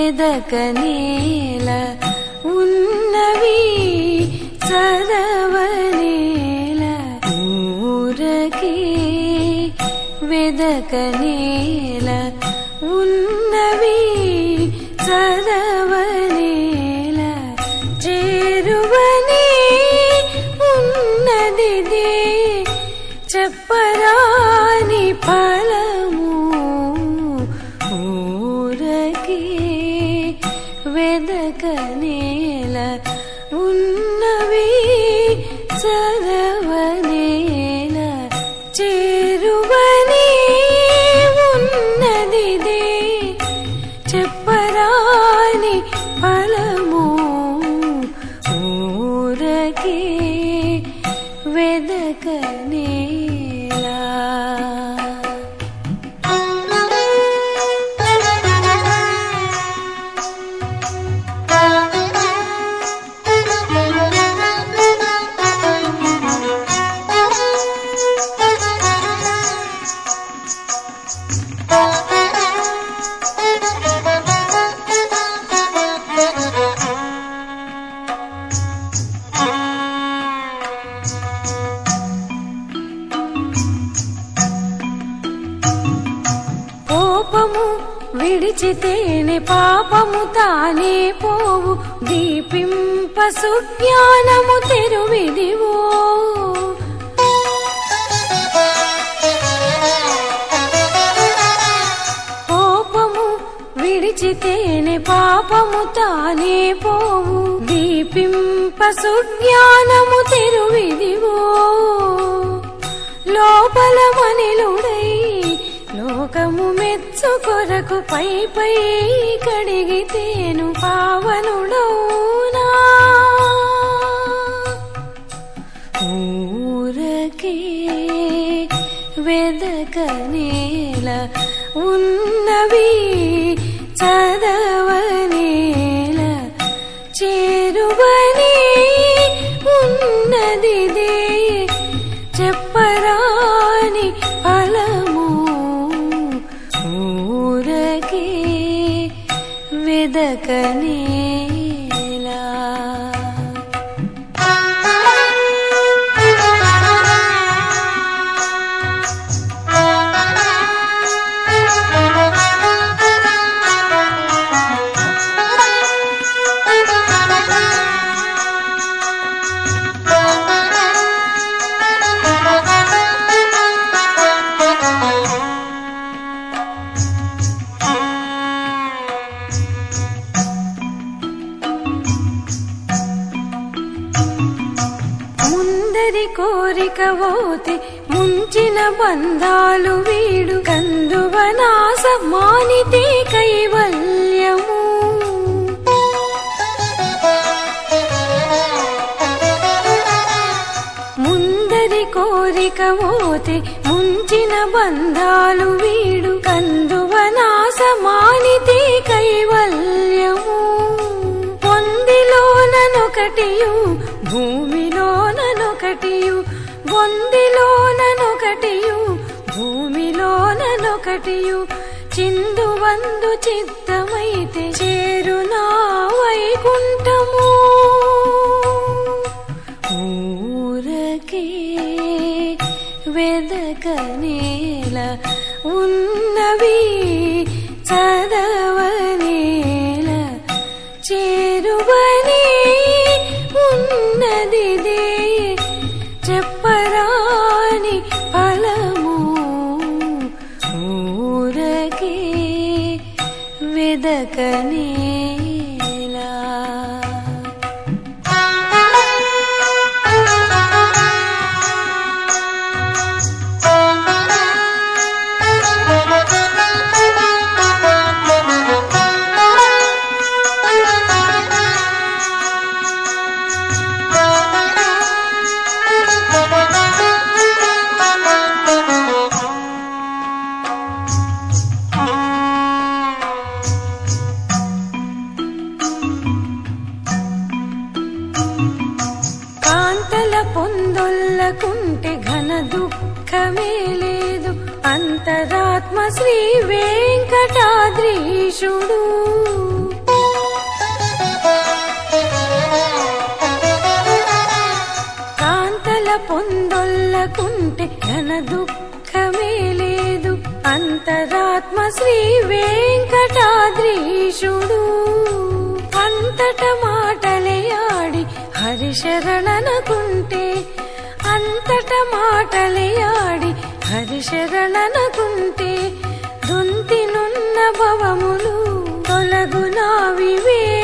వెదకనేల ఉన్నవి చదవనేల ఊరకే వెదకనేల ఉన్నవి చదవనేల చేరువనే ఉన్నదిదే చెప్పరాని ఫలము ఊరకే వెదకనేల ఉన్నవి చదవనేల చేరువనే ఉన్నదిదే చెప్పరాని ఫలము ఊరకే వెదకనేలా కోపము విడిచితేనే పాపము తానే పోవు దీపింప సుజ్ఞానము తెరువిదివో కోపము విడిచితేనే పాపము తానే పోవు దీపింప సుజ్ఞానము తెరువిదివో లోపల మనిలుడై లోకము మెచ్చు కొరకు పై పై కడిగితేను పావనుడౌనా ఊరకే వెదకనేల ఉన్నవి చదవనేల చేరువనే ఉన్నదిదే చెప్పరాని ఫలము ఊరకే వెదకనేలా ముందరి కోరిక పోతే ముంచిన బంధాలు వీడు కందువనాస మానితే కైవల్యము ముందరి కోరిక పోతే ముంచిన బంధాలు వీడు కందువనాస మానితే కైవల్యము పొందిలోననొకటియు భూమిలోననొకటియు బొందిలోననొకటియు భూమిలోననొకటియు చిందువందు చిత్తమైతే చేరునా వైకుంఠము ఊరకే వెదకనేల ఉన్నవి చదవనేల చేరువనే ఉన్నదిదే చెప్పరాని ఫలము ఊరకే వెదకనేలా కాంతల పొందొల్లకుంటే ఘన దుఃఖమే లేదు అంతరాత్మ శ్రీ వెంకటాద్రీశుడు కాంతల పొందొల్లకుంటే ఘన దుఃఖమే లేదు అంతరాత్మ శ్రీ వెంకటాద్రీశుడు అంతట మాటలే ఆడి హరిశరణనకుంటే అంతట మాటలే ఆడి హరిశరణనకుంటే దొంతినున్న భవములు తొలగునా వివే